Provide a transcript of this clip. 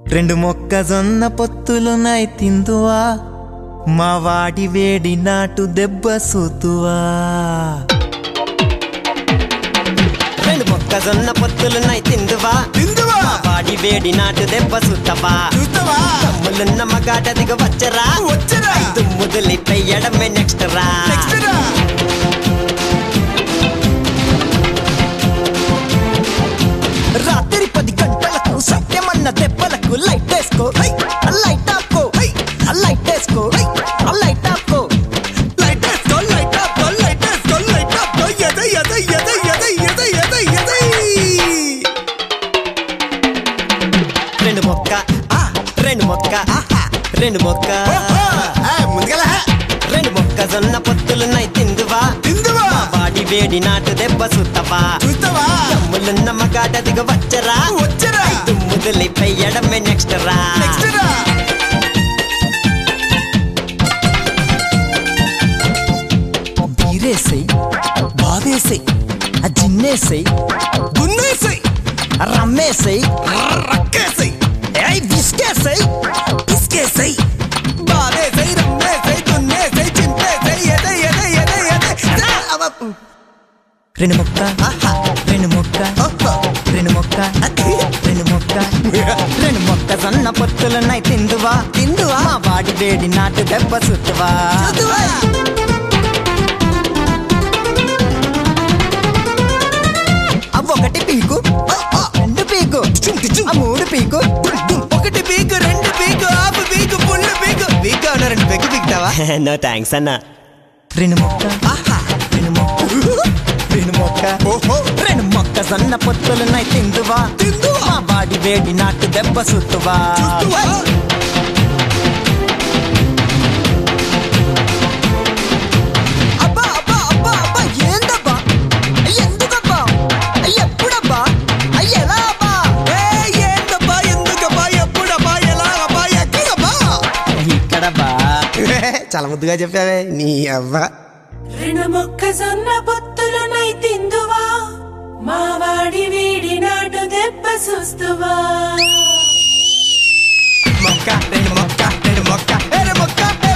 రెండు మొక్కజొన్న పొత్తులున్నాయి తిందువా మా వాడి వేడి నాటు దెబ్బ సూతువా రెండు మొక్కజొన్న పొత్తులున్నాయి తిందువా తిందువా మా వాడి వేడి నాటు దెబ్బ సుత్తవా చూస్తావా తమ్ములున్న మగాట దిగ వచ్చరా వచ్చరా దుమ్ముదులి పెయ్యడమే నెక్స్ట్ రా నెక్స్ట్ రా రాత్రి పది గంటలకు సత్యమన్న దెబ్బలకు లైట్ వేసుకో హై! లైట్ ఆపుకో హై! లైట్ వేసుకో హై! లైట్ ఆపుకో లైట్ వేసుకో లైట్ ఆపుకో లైట్ వేసుకో లైట్ ఆపుకో ఎదై ఎదై ఎదై ఎదై ఎదై ఎదై ఎదై రెండు మొక్క ఆ! రెండు మొక్క ఆహా! రెండు మొక్క ఓహో! ఏ, ముందుగల హే. రెండు మొక్కజొన్న పొత్తులున్నాయి తిందువా తిందువా మా వాడి వేడి నాటు దెబ్బ సుత్తవా చూస్తావా తమ్ములున్న మగాట దిగ వచ్చరా వచ్చరా దుమ్ముదులి పెయ్యడమే నెక్స్ట్ రా నెక్స్ట్ రా బీరేసై బాదేసై ఆ జిన్నేసై దున్నేసై రమ్మేసై రక్కేసై ఏయ్ విస్కేసై ఇసుకేసై బాధేసై రమ్మేసై దున్నేసై చింపేసై ఎదై ఎదై ఎదై ఎదై రా అవప్పు. రెండు మొక్క ఆహా. రెండు మొక్క ఓహో. రెండు మొక్క రెండు మొక్క రెండు మొక్క సన్న పొత్తులున్నాయి తిందువా తిందువా మా వాడి వేడి నాటు దెబ్బ సుత్తువా చూద్దువా? ఆ ఒకటి పీకు ఆ రెండు పీకు చుంకి చుం. ఆ మూడు పీకు ఒకటి పీకు రెండు పీకు ఆపు పీకు పుల్లు పీకు పీకు అన్న రెండు పెగ్గు పీకుతావా నో థ్యాంక్స్ అన్న రెండు మొక్క ఆహా. రెండు మొక్క రెండు మొక్క ఓహో రెండు మొక్క సన్న పొత్తులున్నాయి తిందువా తిందువా? మా వాడి వేడి నాటు దెబ్బ సుత్తువా చూద్దువా? అబ్బా అబ్బా అబ్బా అబ్బా ఏందబ్బా ఎందుకబ్బా ఎప్పుడబ్బా ఎలా అబ్బా ఏ, ఏందబ్బా ఎందుకబ్బా ఎప్పుడబ్బా ఎలాగబ్బా ఎక్కడబ్బా ఇక్కడబ్బా చాలా ముద్దుగా చెప్పావే నీ అవ్వ రెండు మొక్కజొన్న పొత్తులు నై తిందువా మావాడి వీడి నాటు దెబ్బ చూస్తువా మొక్క రెండు మొక్క రెండు మొక్క రెండు మొక్క